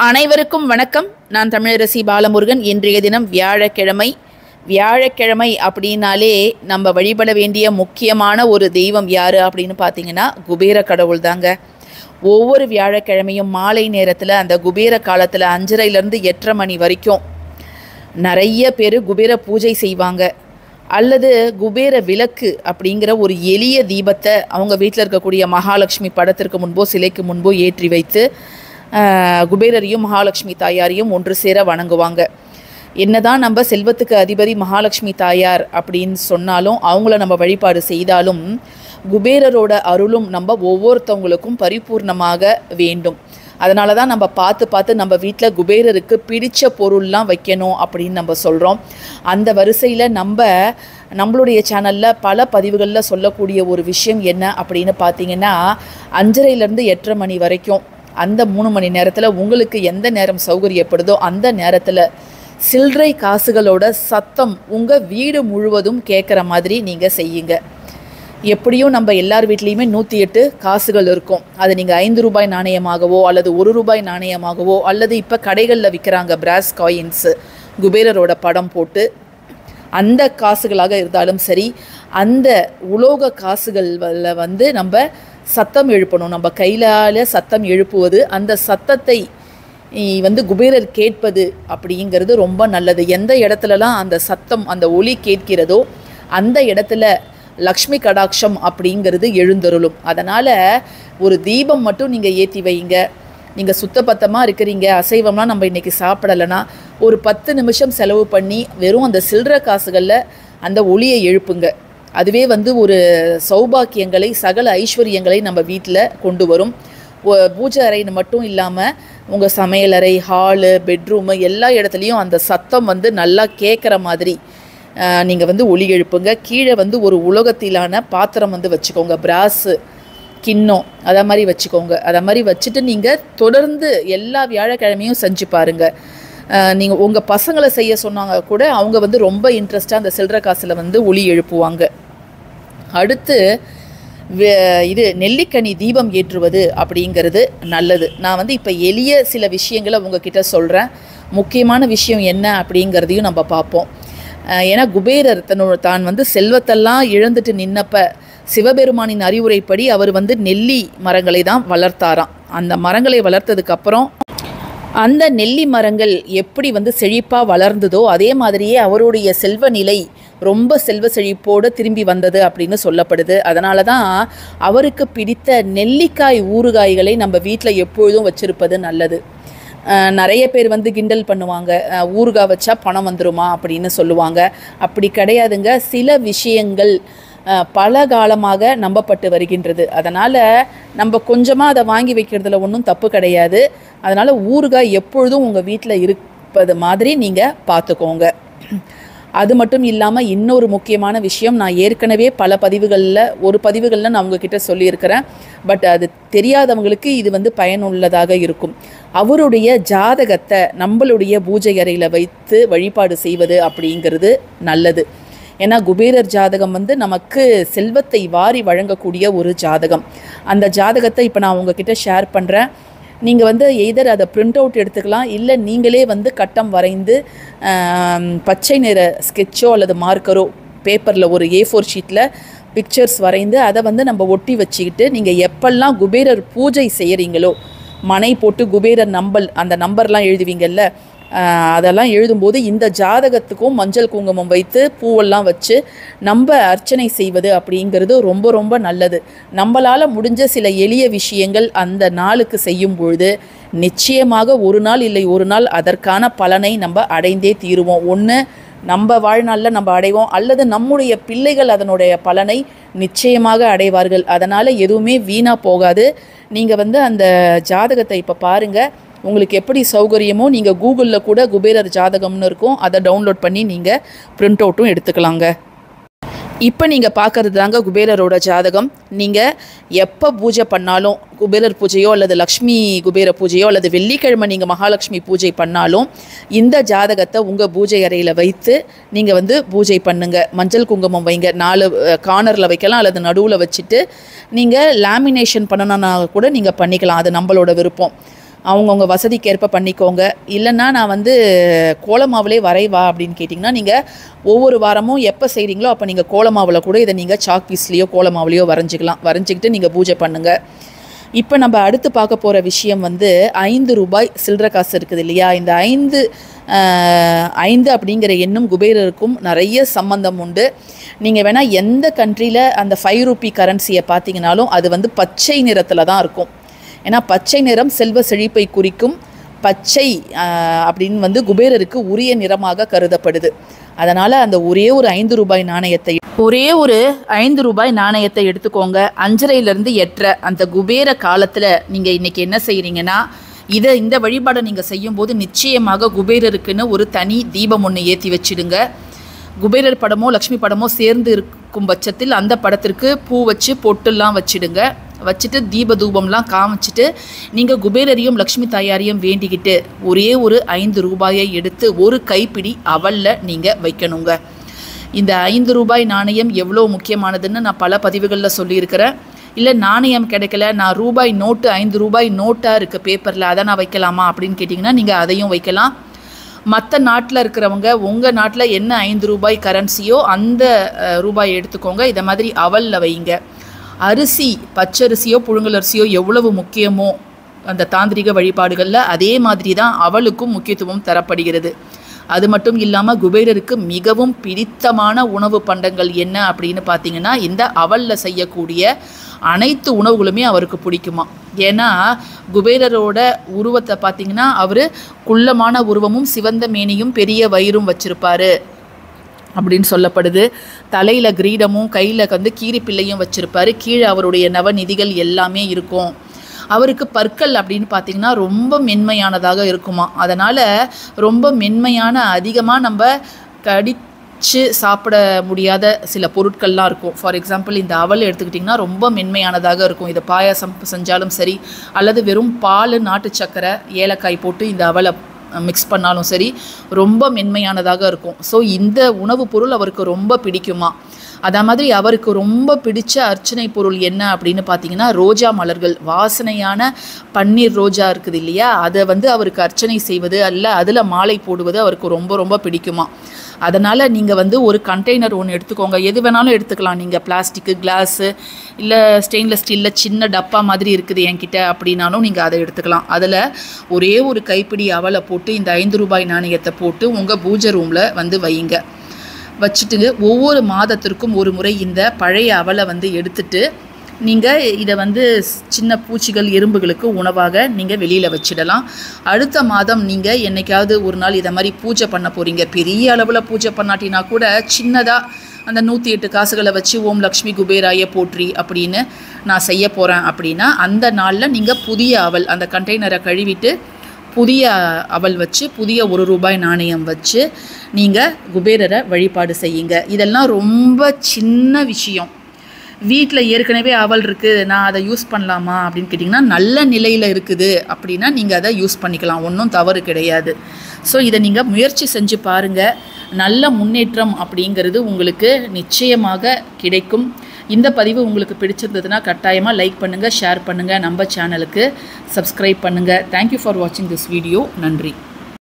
அனைவருக்கும் வணக்கம் நான் தமிழரசி பாலமுருகன் இன்றைய தினம் வியாழக்கிழமை வியாழக்கிழமை அப்படின்னாலே நம்ம வழிபட வேண்டிய முக்கியமான ஒரு தெய்வம் யார் அப்படின்னு பார்த்தீங்கன்னா குபேர கடவுள் தாங்க ஒவ்வொரு வியாழக்கிழமையும் மாலை நேரத்தில் அந்த குபேர காலத்தில் அஞ்சரைலேருந்து எட்டரை மணி வரைக்கும் நிறைய பேர் குபேர பூஜை செய்வாங்க அல்லது குபேர விளக்கு அப்படிங்கிற ஒரு எளிய தீபத்தை அவங்க வீட்டில் இருக்கக்கூடிய மகாலட்சுமி படத்திற்கு முன்போ சிலைக்கு முன்போ ஏற்றி வைத்து ஆஹ், குபேரரையும் மகாலட்சுமி தாயாரையும் ஒன்று சேர வணங்குவாங்க என்னதான் நம்ம செல்வத்துக்கு அதிபதி மகாலட்சுமி தாயார் அப்படின்னு சொன்னாலும் அவங்கள நம்ம வழிபாடு செய்தாலும் குபேரரோட அருளும் நம்ம ஒவ்வொருத்தவங்களுக்கும் பரிபூர்ணமாக வேண்டும் அதனால தான் நம்ம பார்த்து பார்த்து நம்ம வீட்டில் குபேரருக்கு பிடிச்ச பொருள்லாம் வைக்கணும் அப்படின்னு நம்ம சொல்கிறோம் அந்த வரிசையில் நம்ம நம்மளுடைய சேனலில் பல பதிவுகளில் சொல்லக்கூடிய ஒரு விஷயம் என்ன அப்படின்னு பார்த்தீங்கன்னா அஞ்சரைலேருந்து எட்டரை மணி வரைக்கும் அந்த மூணு மணி நேரத்தில் உங்களுக்கு எந்த நேரம் சௌகரியப்படுதோ அந்த நேரத்தில் சில்லறை காசுகளோட சத்தம் உங்கள் வீடு முழுவதும் கேட்குற மாதிரி நீங்கள் செய்யுங்க எப்படியும் நம்ம எல்லார் வீட்லேயுமே நூற்றி எட்டு காசுகள் இருக்கும் அது நீங்கள் ஐந்து ரூபாய் நாணயமாகவோ அல்லது ஒரு ரூபாய் நாணயமாகவோ அல்லது இப்போ கடைகளில் விற்கிறாங்க பிராஸ் காயின்ஸு குபேரரோட படம் போட்டு அந்த காசுகளாக இருந்தாலும் சரி அந்த உலோக காசுகளில் வந்து நம்ம சத்தம் எழுப்பணும் நம்ம கையிலால் சத்தம் எழுப்புவது அந்த சத்தத்தை இ, வந்து குபேரர் கேட்பது அப்படிங்கிறது ரொம்ப நல்லது எந்த இடத்துலலாம் அந்த சத்தம் அந்த ஒலி கேட்கிறதோ அந்த இடத்துல லக்ஷ்மி கடாட்சம் அப்படிங்கிறது எழுந்தருளும் அதனால் ஒரு தீபம் மட்டும் நீங்கள் ஏற்றி வைங்க நீங்கள் சுத்தபத்தமாக இருக்கிறீங்க அசைவம்லாம் நம்ம இன்றைக்கி சாப்பிடலைன்னா ஒரு பத்து நிமிஷம் செலவு பண்ணி வெறும் அந்த சில்லற காசுகளில் அந்த ஒளியை எழுப்புங்க அதுவே வந்து ஒரு சௌபாக்கியங்களை சகல ஐஸ்வர்யங்களை நம்ம வீட்டில் கொண்டு வரும் ஒ- பூஜை அறைன்னு மட்டும் இல்லாமல் உங்கள் சமையலறை ஹாலு பெட்ரூமு எல்லா இடத்துலையும் அந்த சத்தம் வந்து நல்லா கேட்குற மாதிரி நீங்கள் வந்து ஒளி எழுப்புங்க கீழே வந்து ஒரு உலோகத்திலான பாத்திரம் வந்து வச்சுக்கோங்க பிராஸு கிண்ணம் அதை மாதிரி வச்சுக்கோங்க அதை மாதிரி வச்சுட்டு நீங்கள் தொடர்ந்து எல்லா வியாழக்கிழமையும் செஞ்சு பாருங்கள் நீங்கள் உங்கள் பசங்களை செய்ய சொன்னாங்க கூட அவங்க வந்து ரொம்ப இன்ட்ரெஸ்ட்டாக அந்த சில்லற காசில் வந்து ஒளி எழுப்புவாங்க அடுத்து வே- இது நெல்லிக்கனி தீபம் ஏற்றுவது அப்படிங்கிறது நல்லது நான் வந்து இப்போ எளிய சில விஷயங்களை உங்ககிட்ட சொல்கிறேன் முக்கியமான விஷயம் என்ன அப்படிங்கிறதையும் நம்ம பார்ப்போம் அஹ் ஏன்னா குபேரர் தன்னோட தான் வந்து செல்வத்தெல்லாம் இழந்துட்டு நின்னப்ப சிவபெருமானின் அறிவுரைப்படி அவர் வந்து நெல்லி மரங்களை தான் வளர்த்தாராம் அந்த மரங்களை வளர்த்ததுக்கு அப்புறம் அந்த நெல்லி மரங்கள் எப்படி வந்து செழிப்பாக வளர்ந்ததோ அதே மாதிரியே அவருடைய செல்வ நிலை ரொம்ப செல்வ செழிப்போடு திரும்பி வந்தது அப்படின்னு சொல்லப்படுது அதனால தான் அவருக்கு பிடித்த நெல்லிக்காய் ஊறுகாய்களை நம்ம வீட்டில் எப்பொழுதும் வச்சிருப்பது நல்லது அஹ் நிறைய பேர் வந்து கிண்டல் பண்ணுவாங்க அஹ் ஊறுகாய் வச்சா பணம் வந்துருமா அப்படின்னு சொல்லுவாங்க அப்படி கிடையாதுங்க சில விஷயங்கள் அஹ் பல காலமாக நம்பப்பட்டு வருகின்றது அதனால் நம்ம கொஞ்சமாக அதை வாங்கி வைக்கிறதுல ஒன்றும் தப்பு கிடையாது அதனால் ஊறுகாய் எப்பொழுதும் உங்கள் வீட்டில் இருப்பது மாதிரி நீங்கள் பார்த்துக்கோங்க அது மட்டும் இல்லாமல் இன்னொரு முக்கியமான விஷயம் நான் ஏற்கனவே பல பதிவுகளில் ஒரு பதிவுகளில் நான் உங்ககிட்ட சொல்லியிருக்கிறேன் பட் அது தெரியாதவங்களுக்கு இது வந்து பயனுள்ளதாக இருக்கும் அவருடைய ஜாதகத்தை நம்மளுடைய பூஜை அறையில் வைத்து வழிபாடு செய்வது அப்படிங்கிறது நல்லது ஏன்னா குபேரர் ஜாதகம் வந்து நமக்கு செல்வத்தை வாரி வழங்கக்கூடிய ஒரு ஜாதகம் அந்த ஜாதகத்தை இப்போ நான் உங்ககிட்ட ஷேர் பண்ணுறேன் நீங்கள் வந்து எய்தர் அதை பிரிண்ட் அவுட் எடுத்துக்கலாம் இல்லை நீங்களே வந்து கட்டம் வரைந்து ஆம், பச்சை நிற ஸ்கெட்சோ அல்லது மார்க்கரோ பேப்பரில் ஒரு ஏ ஃபோர் ஷீட்டில் பிக்சர்ஸ் வரைந்து அதை வந்து நம்ம ஒட்டி வச்சுக்கிட்டு நீங்கள் எப்பெல்லாம் குபேரர் பூஜை செய்கிறீங்களோ மனை போட்டு குபேரர் நம்பல் அந்த நம்பர்லாம் எழுதுவீங்கல்ல ஆஹ் அதெல்லாம் எழுதும்போது இந்த ஜாதகத்துக்கும் மஞ்சள் குங்குமம் வைத்து பூவெல்லாம் வச்சு நம்ம அர்ச்சனை செய்வது அப்படிங்கிறது ரொம்ப ரொம்ப நல்லது நம்மளால் முடிஞ்ச சில எளிய விஷயங்கள் அந்த நாளுக்கு செய்யும் பொழுது நிச்சயமாக ஒரு நாள் இல்லை ஒரு நாள் அதற்கான பலனை நம்ம அடைந்தே தீருவோம் ஒன்று நம்ம வாழ்நாளில் நம்ம அடைவோம் அல்லது நம்முடைய பிள்ளைகள் அதனுடைய பலனை நிச்சயமாக அடைவார்கள் அதனால் எதுவுமே வீணாக போகாது நீங்கள் வந்து அந்த ஜாதகத்தை இப்போ பாருங்கள் உங்களுக்கு எப்படி சௌகரியமோ நீங்கள் கூகுளில் கூட குபேரர் ஜாதகம்னு இருக்கும் அதை டவுன்லோட் பண்ணி நீங்கள் பிரிண்ட் அவுட்டும் எடுத்துக்கலாங்க இப்போ நீங்கள் பார்க்கறது தாங்க குபேரரோட ஜாதகம் நீங்கள் எப்போ பூஜை பண்ணாலும் குபேரர் பூஜையோ அல்லது லக்ஷ்மி குபேர பூஜையோ அல்லது வெள்ளிக்கிழமை நீங்கள் மகாலட்சுமி பூஜை பண்ணாலும் இந்த ஜாதகத்தை உங்கள் பூஜை அறையில் வைத்து நீங்கள் வந்து பூஜை பண்ணுங்க மஞ்சள் குங்குமம் வைங்க நாலு கார்னரில் வைக்கலாம் அல்லது நடுவில் வச்சுட்டு நீங்கள் லேமினேஷன் பண்ணணும்னா கூட நீங்கள் பண்ணிக்கலாம் அது நம்மளோட விருப்பம் அவங்கவுங்க வசதிக்கேற்ப பண்ணிக்கோங்க இல்லைன்னா நான் வந்து கோலமாவுலே வரைவா அப்படின்னு கேட்டிங்கன்னா நீங்கள் ஒவ்வொரு வாரமும் எப்போ செய்கிறீங்களோ அப்போ நீங்கள் கோலமாவில் கூட இதை நீங்கள் சாக் பீஸ்லேயோ கோலமாவுலேயோ வரைஞ்சிக்கலாம் வரைஞ்சிக்கிட்டு நீங்கள் பூஜை பண்ணுங்கள் இப்போ நம்ம அடுத்து பார்க்க போகிற விஷயம் வந்து ஐந்து ரூபாய் சில்லற காசு இருக்குது இல்லையா இந்த ஐந்து ஆஹ், ஐந்து அப்படிங்கிற எண்ணும் குபேரருக்கும் நிறைய சம்பந்தம் உண்டு நீங்கள் வேணால் எந்த கண்ட்ரியில் அந்த ஃபைவ் ரூபி கரன்சியை பார்த்தீங்கனாலும் அது வந்து பச்சை நிறத்தில் தான் இருக்கும் ஏன்னா பச்சை நிறம் செல்வ செழிப்பை குறிக்கும் பச்சை ஆஹ், அப்படின்னு வந்து குபேரருக்கு உரிய நிறமாக கருதப்படுது அதனால் அந்த ஒரே ஒரு ஐந்து ரூபாய் நாணயத்தை ஒரே ஒரு ஐந்து ரூபாய் நாணயத்தை எடுத்துக்கோங்க அஞ்சரையிலேருந்து எட்டரை அந்த குபேர காலத்தில் நீங்கள் இன்றைக்கி என்ன செய்கிறீங்கன்னா இதை இந்த வழிபாடை நீங்கள் செய்யும்போது நிச்சயமாக குபேரருக்குன்னு ஒரு தனி தீபம் ஒன்று ஏற்றி வச்சிடுங்க குபேரர் படமோ லக்ஷ்மி படமோ சேர்ந்து இருக்கும் பட்சத்தில் அந்த படத்திற்கு பூ வச்சு பொட்டுலாம் வச்சிடுங்க வச்சுட்டு தீப தூபம்லாம் காமிச்சிட்டு நீங்கள் குபேரரையும் லக்ஷ்மி தாயாரையும் வேண்டிக்கிட்டு ஒரே ஒரு ஐந்து ரூபாயை எடுத்து ஒரு கைப்பிடி அவலில் நீங்கள் வைக்கணுங்க இந்த ஐந்து ரூபாய் நாணயம் எவ்வளோ முக்கியமானதுன்னு நான் பல பதிவுகளில் சொல்லியிருக்கிறேன் இல்லை நாணயம் கிடைக்கல நான் ரூபாய் நோட்டு ஐந்து ரூபாய் நோட்டாக இருக்குது பேப்பரில் அதை நான் வைக்கலாமா அப்படின்னு கேட்டிங்கன்னா நீங்கள் அதையும் வைக்கலாம் மற்ற நாட்டில் இருக்கிறவங்க உங்கள் நாட்டில் என்ன ஐந்து ரூபாய் கரன்சியோ அந்த அஹ், ரூபாய் எடுத்துக்கோங்க இதை மாதிரி அவலில் வைங்க அரிசி பச்சரிசியோ புழுங்கலரிசியோ எவ்வளவு முக்கியமோ அந்த தாந்திரிக வழிபாடுகளில் அதே மாதிரி தான் அவளுக்கும் முக்கியத்துவம் தரப்படுகிறது அது மட்டும் இல்லாமல் குபேரருக்கு மிகவும் பிடித்தமான உணவு பண்டங்கள் என்ன அப்படின்னு பார்த்தீங்கன்னா இந்த அவலில் செய்யக்கூடிய அனைத்து உணவுகளுமே அவருக்கு பிடிக்குமா ஏன்னா குபேரரோட உருவத்தை பார்த்தீங்கன்னா அவர் குள்ளமான உருவமும் சிவந்த மேனியும் பெரிய வயிறும் வச்சிருப்பாரு அப்படின்னு சொல்லப்படுது தலையில் கிரீடமும் கையில் வந்து கீரிப்பிள்ளையும் வச்சுருப்பாரு கீழே அவருடைய நவநிதிகள் எல்லாமே இருக்கும் அவருக்கு பற்கள் அப்படின்னு பார்த்தீங்கன்னா ரொம்ப மென்மையானதாக இருக்குமா அதனால் ரொம்ப மென்மையான அதிகமாக நம்ம கடிச்சு சாப்பிட முடியாத சில பொருட்கள்லாம் இருக்கும் ஃபார் எக்ஸாம்பிள் இந்த அவல் எடுத்துக்கிட்டிங்கன்னா ரொம்ப மென்மையானதாக இருக்கும் இதை பாயாசம் செஞ்சாலும் சரி அல்லது வெறும் பால் நாட்டு சக்கரை ஏலக்காய் போட்டு இந்த அவலை மிக்ஸ் பண்ணாலும் சரி ரொம்ப மென்மையானதாக இருக்கும் ஸோ இந்த உணவுப் பொருள் அவருக்கு ரொம்ப பிடிக்குமா அதே மாதிரி அவருக்கு ரொம்ப பிடிச்ச அர்ச்சனை பொருள் என்ன அப்படின்னு பார்த்தீங்கன்னா ரோஜா மலர்கள் வாசனையான பன்னீர் ரோஜா இருக்குது இல்லையா அதை வந்து அவருக்கு அர்ச்சனை செய்வது அல்ல அதில் மாலை போடுவது அவருக்கு ரொம்ப ரொம்ப பிடிக்குமா அதனால் நீங்கள் வந்து ஒரு கண்டெய்னர் ஒன்று எடுத்துக்கோங்க எது வேணாலும் எடுத்துக்கலாம் நீங்கள் பிளாஸ்டிக்கு கிளாஸு இல்லை ஸ்டெயின்லெஸ் ஸ்டீலில் சின்ன டப்பா மாதிரி இருக்குது என்கிட்ட அப்படின்னாலும் நீங்கள் அதை எடுத்துக்கலாம் அதில் ஒரே ஒரு கைப்பிடி அவலை போட்டு இந்த ஐந்து ரூபாய் நாணயத்தை போட்டு உங்கள் பூஜை ரூமில் வந்து வையுங்க வச்சுட்டு ஒவ்வொரு மாதத்திற்கும் ஒரு முறை இந்த பழைய அவலை வந்து எடுத்துட்டு நீங்கள் இதை வந்து ஸ்- சின்ன பூச்சிகள் எறும்புகளுக்கு உணவாக நீங்கள் வெளியில் வச்சிடலாம் அடுத்த மாதம் நீங்கள் என்னைக்காவது ஒரு நாள் இதை மாதிரி பூஜை பண்ண போகிறீங்க பெரிய அளவில் பூஜை பண்ணாட்டினா கூட சின்னதாக அந்த நூற்றி எட்டு காசுகளை வச்சு ஓம் லக்ஷ்மி குபேராய போற்றி அப்படின்னு நான் செய்ய போகிறேன் அப்படின்னா அந்த நாளில் நீங்கள் புதிய அவல் அந்த கண்டெய்னரை கழுவிட்டு புதிய அவல் வச்சு புதிய ஒரு ரூபாய் நாணயம் வச்சு நீங்கள் குபேரரை வழிபாடு செய்யுங்க இதெல்லாம் ரொம்ப சின்ன விஷயம் வீட்டில் ஏற்கனவே அவல் இருக்குது நான் அதை யூஸ் பண்ணலாமா அப்படின்னு கேட்டிங்கன்னா நல்ல நிலையில் இருக்குது அப்படின்னா நீங்கள் அதை யூஸ் பண்ணிக்கலாம் ஒன்றும் தவறு கிடையாது ஸோ இதை நீங்கள் முயற்சி செஞ்சு பாருங்கள் நல்ல முன்னேற்றம் அப்படிங்கிறது உங்களுக்கு நிச்சயமாக கிடைக்கும் இந்த பதிவு உங்களுக்கு பிடிச்சிருந்ததுன்னா கட்டாயமாக லைக் பண்ணுங்கள் ஷேர் பண்ணுங்கள் நம்ம சேனலுக்கு சப்ஸ்கிரைப் பண்ணுங்கள் தேங்க்யூ ஃபார் வாட்சிங் திஸ் வீடியோ நன்றி